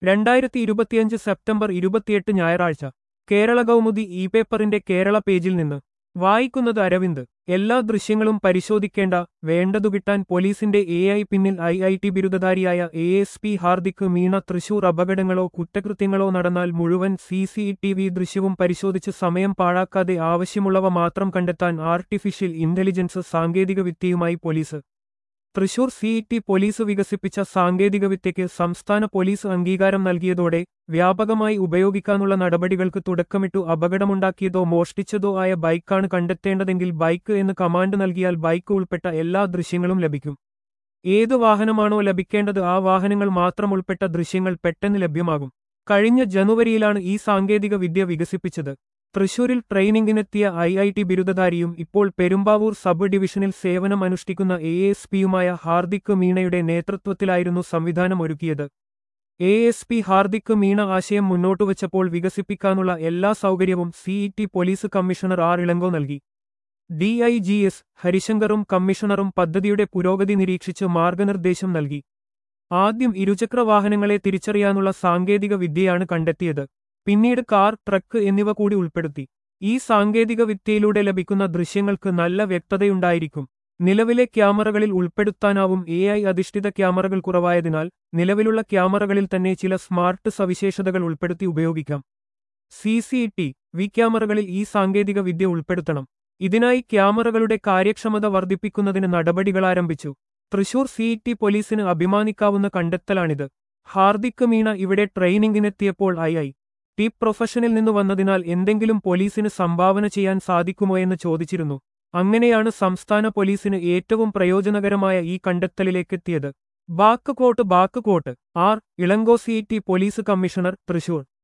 രണ്ടായിരത്തി ഇരുപത്തിയഞ്ച് സെപ്റ്റംബർ ഇരുപത്തിയെട്ട് ഞായറാഴ്ച കേരള കൗമുദി ഇ പേപ്പറിന്റെ കേരള പേജിൽ നിന്ന് വായിക്കുന്നത് അരവിന്ദ് എല്ലാ ദൃശ്യങ്ങളും പരിശോധിക്കേണ്ട വേണ്ടതു കിട്ടാൻ പോലീസിന്റെ എ ഐ പിന്നിൽ ഐ ഐ ടി ബിരുദധാരിയായ A S P Hardik Meena Thrissur അപകടങ്ങളോ കുറ്റകൃത്യങ്ങളോ നടന്നാൽ മുഴുവൻ സി സി ടി വി ദൃശ്യവും പരിശോധിച്ച് സമയം പാഴാക്കാതെ ആവശ്യമുള്ളവ മാത്രം കണ്ടെത്താൻ ആർട്ടിഫിഷ്യൽ ഇന്റലിജൻസ് സാങ്കേതികവിദ്യയുമായി police Thrissur C T police വികസിപ്പിച്ച സാങ്കേതികവിദ്യയ്ക്ക് സംസ്ഥാന പോലീസ് അംഗീകാരം നൽകിയതോടെ വ്യാപകമായി ഉപയോഗിക്കാനുള്ള നടപടികൾക്ക് തുടക്കമിട്ടു അപകടമുണ്ടാക്കിയതോ മോഷ്ടിച്ചതോ ആയ ബൈക്കാണ് കണ്ടെത്തേണ്ടതെങ്കിൽ ബൈക്ക് എന്ന് കമാൻഡ് നൽകിയാൽ ബൈക്ക് ഉൾപ്പെട്ട എല്ലാ ദൃശ്യങ്ങളും ലഭിക്കും ഏത് വാഹനമാണോ ലഭിക്കേണ്ടത് ആ വാഹനങ്ങൾ മാത്രം ഉൾപ്പെട്ട ദൃശ്യങ്ങൾ പെട്ടെന്ന് ലഭ്യമാകും കഴിഞ്ഞ ജനുവരിയിലാണ് ഈ സാങ്കേതിക വിദ്യ വികസിപ്പിച്ചത് തൃശൂരിൽ ട്രെയിനിങ്ങിനെത്തിയ ഐ ഐ ടി ബിരുദധാരിയും ഇപ്പോൾ പെരുമ്പാവൂർ സബ് ഡിവിഷനിൽ സേവനം അനുഷ്ഠിക്കുന്ന എ എസ് പിയുമായ ഹാർദിക് മീണയുടെ നേതൃത്വത്തിലായിരുന്നു സംവിധാനം ഒരുക്കിയത് A S P Hardik Meena ആശയം മുന്നോട്ടുവച്ചപ്പോൾ വികസിപ്പിക്കാനുള്ള എല്ലാ സൗകര്യവും city police commissioner R Ilango നൽകി ഡി ഐ ജി എസ് ഹരിശങ്കറും കമ്മീഷണറും പദ്ധതിയുടെ പുരോഗതി നിരീക്ഷിച്ച് മാർഗനിർദ്ദേശം നൽകി ആദ്യം ഇരുചക്ര വാഹനങ്ങളെ തിരിച്ചറിയാനുള്ള സാങ്കേതിക വിദ്യയാണ് കണ്ടെത്തിയത് പിന്നീട് കാർ ട്രക്ക് എന്നിവ കൂടി ഉൾപ്പെടുത്തി ഈ സാങ്കേതിക വിദ്യയിലൂടെ ലഭിക്കുന്ന ദൃശ്യങ്ങൾക്ക് നല്ല വ്യക്തതയുണ്ടായിരിക്കും നിലവിലെ ക്യാമറകളിൽ ഉൾപ്പെടുത്താനാവും എ ഐ അധിഷ്ഠിത ക്യാമറകൾ കുറവായതിനാൽ നിലവിലുള്ള ക്യാമറകളിൽ തന്നെ ചില സ്മാർട്ട് സവിശേഷതകൾ ഉൾപ്പെടുത്തി ഉപയോഗിക്കാം സി സി ടി വി ക്യാമറകളിൽ ഈ സാങ്കേതിക വിദ്യ ഉൾപ്പെടുത്തണം ഇതിനായി ക്യാമറകളുടെ കാര്യക്ഷമത വർദ്ധിപ്പിക്കുന്നതിന് നടപടികൾ ആരംഭിച്ചു തൃശൂർ സി ടി പോലീസിന് അഭിമാനിക്കാവുന്ന കണ്ടെത്തലാണിത് ഹാർദിക് മീണ ഇവിടെ ട്രെയിനിങ്ങിനെത്തിയപ്പോൾ ഐ ഐ ടി പ്രൊഫഷനിൽ നിന്ന് വന്നതിനാൽ എന്തെങ്കിലും പോലീസിന് സംഭാവന ചെയ്യാൻ സാധിക്കുമോ എന്ന് ചോദിച്ചിരുന്നു അങ്ങനെയാണ് സംസ്ഥാന പോലീസിന് ഏറ്റവും പ്രയോജനകരമായ ഈ കണ്ടെത്തലിലേക്കെത്തിയത് ബാക്ക് കോട്ട് ബാക്ക് കോട്ട് R Ilango C T police commissioner Thrissur